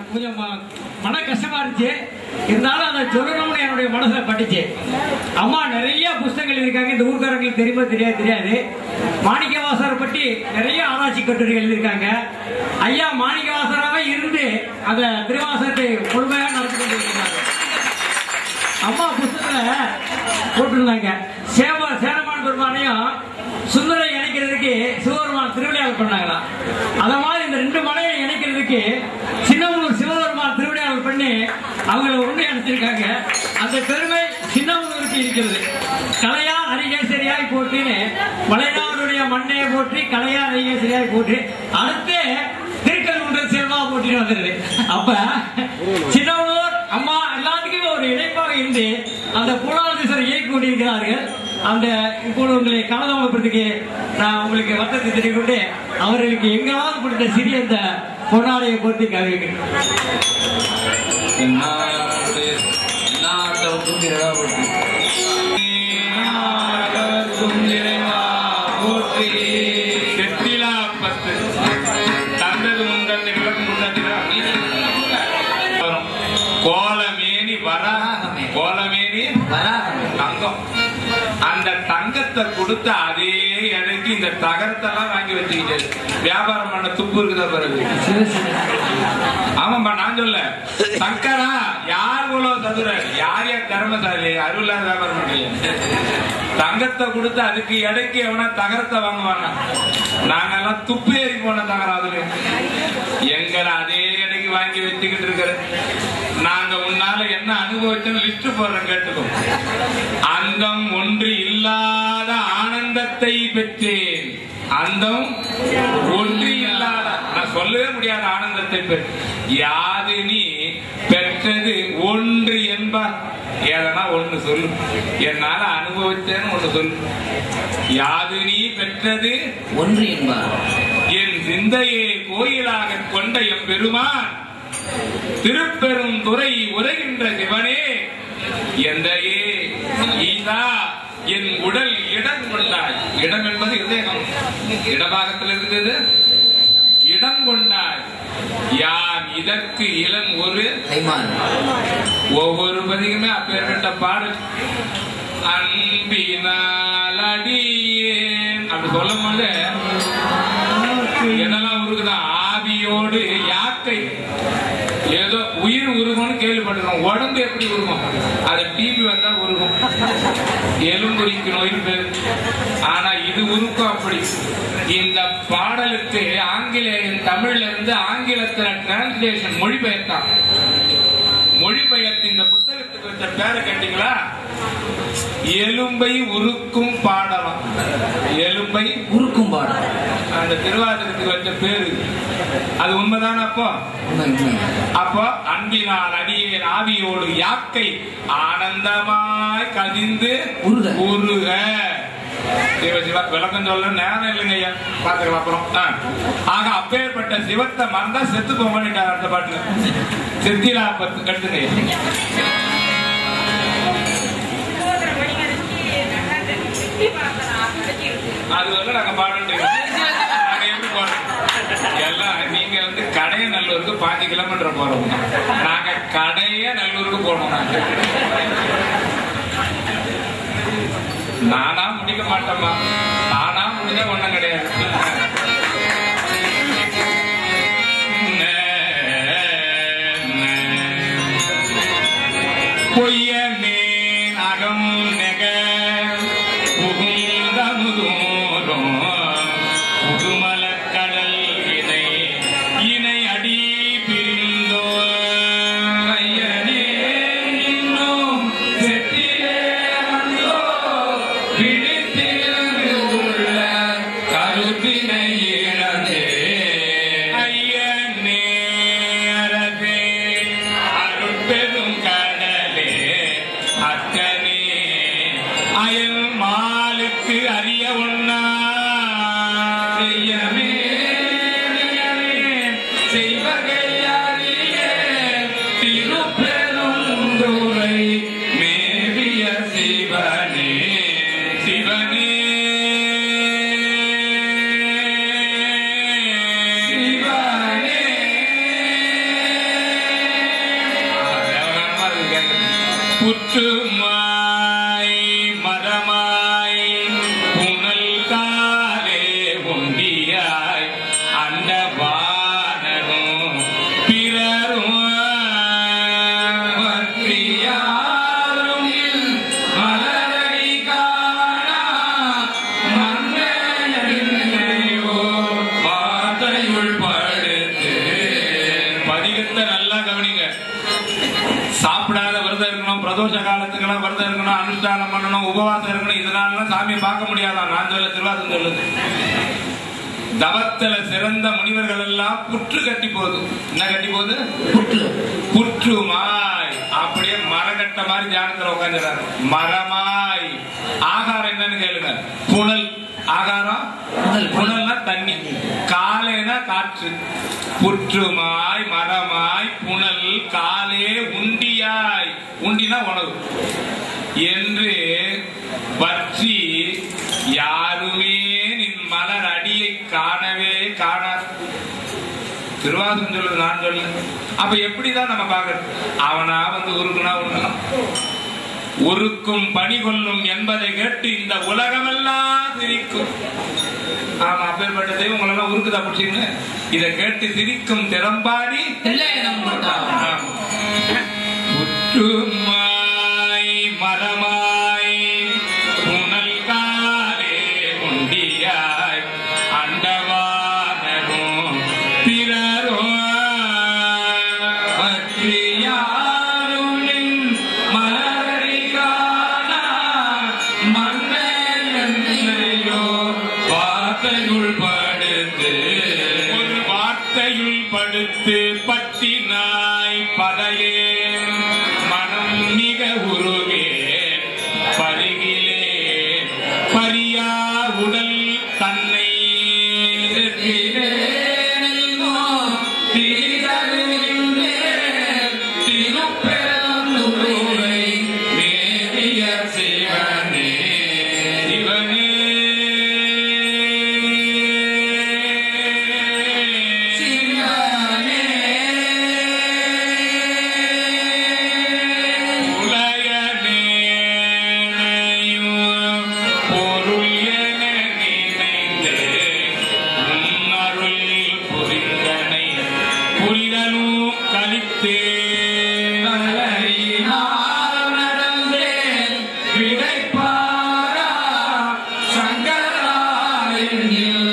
கொஞ்சம் ம- மன கஷ்டமா இருந்துச்சு இருந்தாலும் அதை சொல்லணும்னு என்னுடைய மனசுல பட்டுச்சு அம்மா நிறைய புஸ்தகங்கள் இருக்காங்க இந்த ஊர்க்காரங்களுக்கு தெரியுமா தெரியாது தெரியாது மாணிக்கவாசரை பற்றி நிறைய ஆராய்ச்சி கட்டுரைகள் எழுதியிருக்காங்க ஐயா மாணிக்கவாசராவே இருந்து அந்த திருவாசகத்தை முழுமையாக நடத்தி கொண்டிருக்கிறாங்க அம்மா புஸ்தகத்துல போட்டிருந்தாங்க சேவ சேரமான் பெருமானையும் சுந்தரை இணைக்கிறதுக்கு சிவபெருமான் திருவிளையாடல் பண்ணாங்களாம் அத மாதிரி இந்த ரெண்டு மலையை இணைக்கிறதுக்கு சின்னமனூர் சிவபெருமான் திருவிளையாடல் பண்ணி அவங்கள ஒண்ணு அனுப்பிச்சிருக்காங்க அந்த பெருமை சின்னமனூருக்கு இருக்கிறது கலையார் அரிகேசரியாய் போற்றின்னு மலையாருடைய மண்ணையை போற்றி கலையார் அரிகேசரியாய் போற்றி அடுத்து திருக்கல்குன்றம் செல்வா போட்டிட்டு வந்துருது அப்ப சின்னவனூர் அம்மா எல்லாத்துக்குமே ஒரு இணைப்பாக இருந்து அந்த புலாதீஸ்வரர் இயக்கி கொண்டிருக்கிறார்கள் அந்த இப்போ உங்களை காலதாமதப்படுத்துக்கு நான் உங்களுக்கு வட்டத்தை தெரிவிக்கொண்டு அவர்களுக்கு எங்களால் கொடுத்த சிறிய அந்த பொன்னாடையை பொருத்தி கவிக்கிறேன் நாட்டவுக்கும் இறைவா போற்றி நாட்டவுக்கும் இறைவா போற்றி செத்திலா பத்து தந்தது முந்தன் விளக்கு முந்தத்தில் வரும் கோலமேனி வரா கோலமேனி வராகமே தங்கம் அந்த தங்கத்தை கொடுத்த அதே எடைக்கு இந்த தகரத்தெல்லாம் வாங்கி வச்சுக்கிட்டு வியாபாரம் பண்ண துப்பு இருக்குதா பிறகு ஆமாப்பா நான் சொல்ல சங்கரா யார் போல சதுர யார் யார் தர்மசாலி அருளாத வியாபாரம் பண்றீங்க தங்கத்தை கொடுத்து அதுக்கு எடைக்கு எவனா தகரத்தை வாங்குவாங்க நாங்கெல்லாம் துப்பு ஏறி போன தகரம் அதுல எங்களை அதே எடைக்கு வாங்கி வச்சுக்கிட்டு இருக்கிற நாங்க முன்னால என்ன அனுபவிச்சோம் லிஸ்ட் போடுறோம் கேட்டுக்கோ அந்தம் ஒன்று இல்லாத ஆனந்தத்தை பெற்றேன் அந்தம் ஒன்று இல்லாத நான் சொல்லவே முடியாத ஆனந்தத்தை பெற் யாது நீ பெற்றது ஒன்று என்பார் ஏதனா ஒண்ணு சொல்லு என்னால அனுபவிச்சேன்னு ஒண்ணு சொல்லு யாது நீ பெற்றது ஒன்று என்பார் என் சிந்தையை கோயிலாக கொண்ட எம் பெருமான் திருப்பெரும் துறை உரைகின்ற சிவனே எந்தையே ஈசா என் உடல் இடம் கொண்டாய் இடம் என்பது இதயம் இடபாகத்தில் இருந்தது இடம் கொண்டாய் யான் இதற்கு இளன் ஒரு கைமான் ஒவ்வொரு பதிலுமே அப்பேற்பட்ட பாடல் அன்பினால் அடியேன் அப்படி சொல்லும் போது என்னெல்லாம் உருகுதான் ஆவியோடு யாக்கை ஏதோ உயிர் உருகும்னு கேள்விப்பட்டிருக்கோம் உடம்பு எப்படி உருகும் அது டிபி வந்தா உருகும் எலும்புரிக்கு நோயின் பேர் ஆனா இது உருக்கும் அப்படி இந்த பாடலுக்கு ஆங்கிலேயன் தமிழ்ல இருந்து ஆங்கிலத்துல டிரான்ஸ்லேஷன் மொழிபெயர்த்தான் மொழிபெயர்த்து இந்த புத்தகத்துக்கு வச்ச பேரை கேட்டீங்களா எலும்பை உருக்கும் பாடலாம் எலும்பை உருக்கும் பாடல் அந்த திருவாதிரத்துக்கு வச்ச பேரு அது உண்மைதானே அப்போ உண்மை உண்மை அப்போ அன்பினால் அடியேன் ஆவியோடு யாக்கை ஆனந்தமாய் கதிந்து உருக. உருக சிவ சிவ விளக்கம் சொல்ல நேரம் இல்லைங்க ஐயா பாத்துக்கலாம் அப்புறம் ஆ. ஆக அப்பேற்பட்ட சிவத்தை மறந்தா செத்து போங்கன்னுட்டார் அந்த பாட்டுல செத்திலா பத்து கட்டுங்க ஐயா. அது வந்து நாங்க பாடுறோம் நாங்க எப்படி போறோம் எல்லாம் நீங்க வந்து கடைய நல்லூருக்கு பாஞ்சு கிலோமீட்டர் போறோம் நாங்க கடைய நல்லூருக்கு போனோம் நாங்க நானா முடிக்க மாட்டோமா நானா முடிஞ்சா ஒண்ணும் கிடையாது பொய்யனே அகம் நெக புகுந்தமுதோறும் புதுமலக்கடல் இணை இணை அடி பிரிந்தோ ஐயனே இன்னும் செட்டிலே வந்தோ விழித்திருந்து உள்ள கருத்து புற்றுமாய் மரமாய் புனல் காலே ஒண்டியாய் அந்த வானரும் பிறரும் பற்றியாரும் மலரடி காணா மங்கையோ வார்த்தையுள் படுத்து பதிகத்தை நல்லா கவனிங்க சாப்பிடாத விரதம் இருக்கணும் பிரதோஷ காலத்துக்கெல்லாம் விரதம் இருக்கணும் அனுஷ்டானம் பண்ணணும் உபவாசம் இருக்கணும் இதனாலலாம் சாமியை பார்க்க முடியாதான் நான் சொல்ல திருவாசம் சொல்லுது தவத்துல சிறந்த முனிவர்கள் எல்லாம் புற்று கட்டி போகுது என்ன கட்டி போகுது புற்று புற்றுமாய் அப்படியே மரகட்ட மாதிரி தியானத்துல உட்காந்துறாரு மரமாய் ஆகாரம் என்னன்னு கேளுங்க புனல் ஆகாரம் புனல். புனல்னா தண்ணி காலேனா காற்று புற்றுமாய் மரமாய் புனல் காலே உண்டியாய் உண்டினா உணவு என்று வற்றி யாருமே நின் மலர் அடியை காணவே காணார் திருவாசகம் சொல்லுது நான் சொல்ல அப்ப எப்படிதான் நம்ம பாக்குறது அவனா வந்து உருக்குனா உருக்கலாம் உருக்கும் பணி கொள்ளும் என்பதை கேட்டு இந்த உலகமெல்லாம் சிரிக்கும் ஆமா அப்பேற்பட்ட தெய்வம் உங்களெல்லாம் உருக்குதா பிடிச்சிங்க இதை கேட்டு சிரிக்கும் திறம்பாடி தில்லையனம் கொண்டார் புற்றுமாய் மரமாய் புனல் காலே உண்டியாய் அண்டவானரும் பிறரும் பற்றியாருளின் மலரை காணா மங்கையோ வார்த்தையுள் படுத்து ஒரு வார்த்தையுள் படுத்து பற்றினாய் பதையே மனம் மிக உருவே பருகிலே பரியா உடல் தன்னை திருப்பெருந்துரை மேவிய சிவனே சிவனே உலகனேனையும் பொருள் என நினைந்து உன்னருள் புரிந்தனை புரிதலும் கலித்தே நடந்தேன் விடைப்பாரா சங்கராயனில்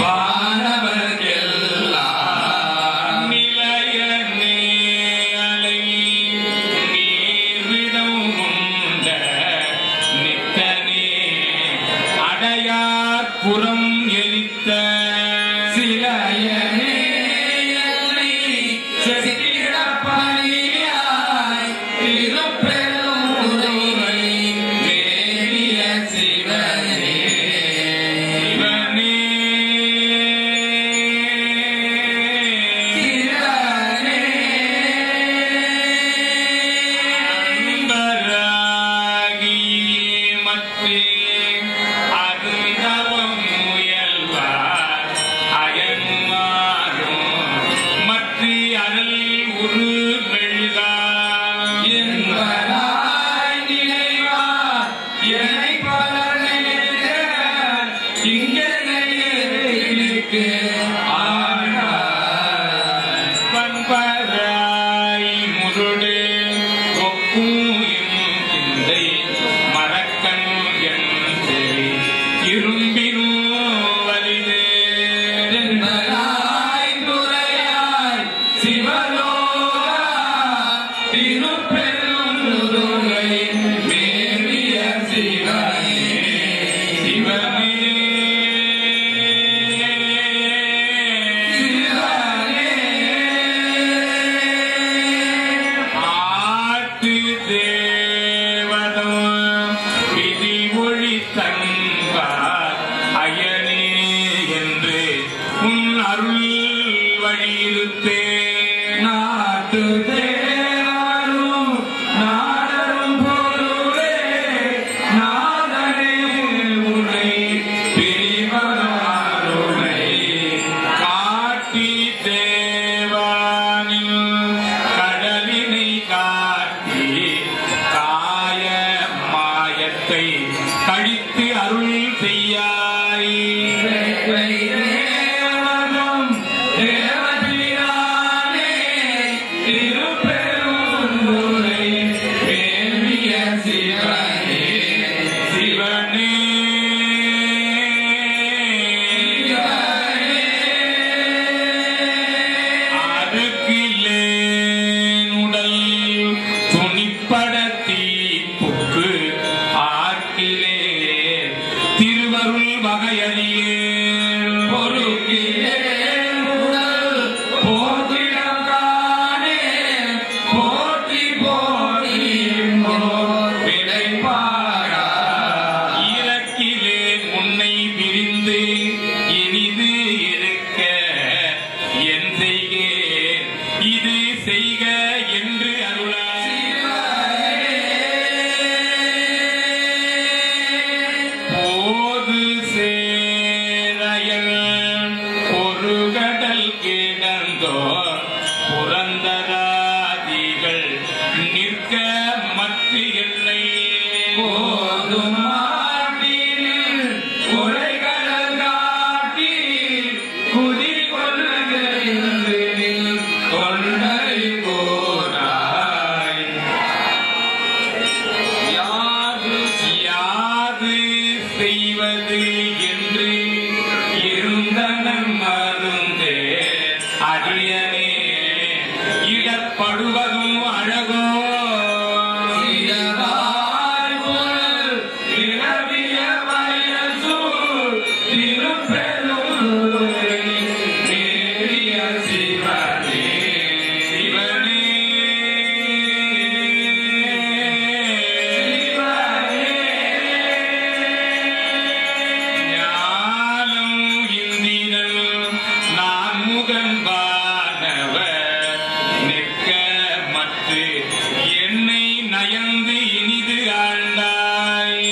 வானவர்க்கெல்லாம் நிலையனே அலை நீர்விடம் உண்ட நித்தனே அடையார் புறம் எரித்த சிலையனே என்னை செத்திடப்பணியாய் திருப்பெருந்துறை மேவிய சிவனே சிவனே அன்பராகி மற்றே அருந்தவம் முயல்வார் அயன்மாரும் மற்றி அனல் உரு மெழுகா என்பராய் நினைவார் என்னை பலர் நினைத்த இங்கனைக்கு ஆனார் பண்பராய் முருடு ஒக்கும் என் சிந்தை மறக்கண் என்று இரும்பினும் வலிது என்பராய் துறையாய் சிவலோகா திருப்பெருந்துரை மேவிய சிவனே சிவனே ஆட்டு தேவதம் விதி மொழி தன்பார் அயனே என்று உன் அருள் வழியிருத்தே நாட்டு தேவரும் நாடரும் பொருளே நாதனே உன்னை பிரிவதாருளை காட்டி தேவானில் கடலினை காட்டி கா செய்க என்று அருள போது சேரையல் ஒரு கடல் கிடந்தோ புரந்தராதிகள் நிற்க மற்ற எல்லை போதும் உரைகடல் காட்டி குதி கொள்ளுகின்ற தொண்டை போராய் யாது யாது செய்வது என்று இருந்தனன் மருந்தே அடியனே இடப்படுவதும் அழகோ நிலவிய வயசூர் திருப்பெருந்துறை நேரிய சிவனே சிவனே ஞானம் இந்திரன் நான் முகன் வானவர் நிற்க மற்ற என்னை நயந்து இனிது ஆண்டாய்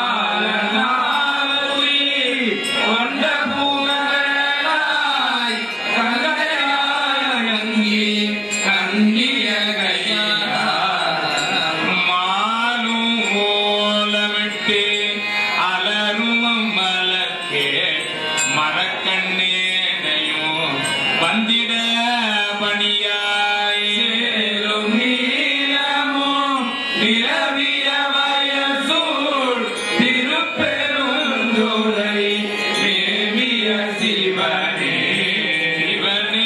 கொண்ட பூங்களாய் கங்கையாயங்கி மாலும் ஓலமிட்டு அலரும் மலக்கே மரக்கண்ணேனையும் வந்திட பணியாய் சேரும் நீளமும் நிலவிய வயசூழ் திருப்பெருந்துரை தேவிய சிவனே சிவனே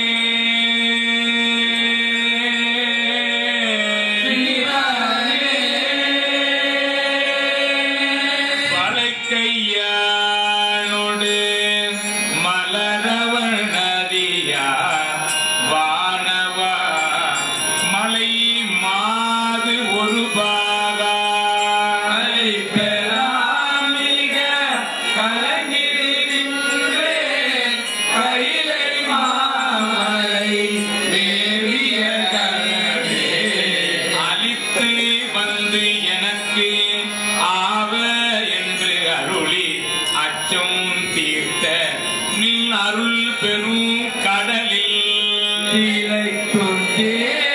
வளைக்கையானோடு மலரவள் நதியா வானவா மலை மாது ஒரு பாகா பெறாமிக கலங்கிரின்றே கைலை மாமலை தேவிய கனவே அளித்து வந்து எனக்கு ஆவ என்று அருளி அச்சம் தீர்த்த நின் அருள் பெரும் கடலில் திளைத்துண்டே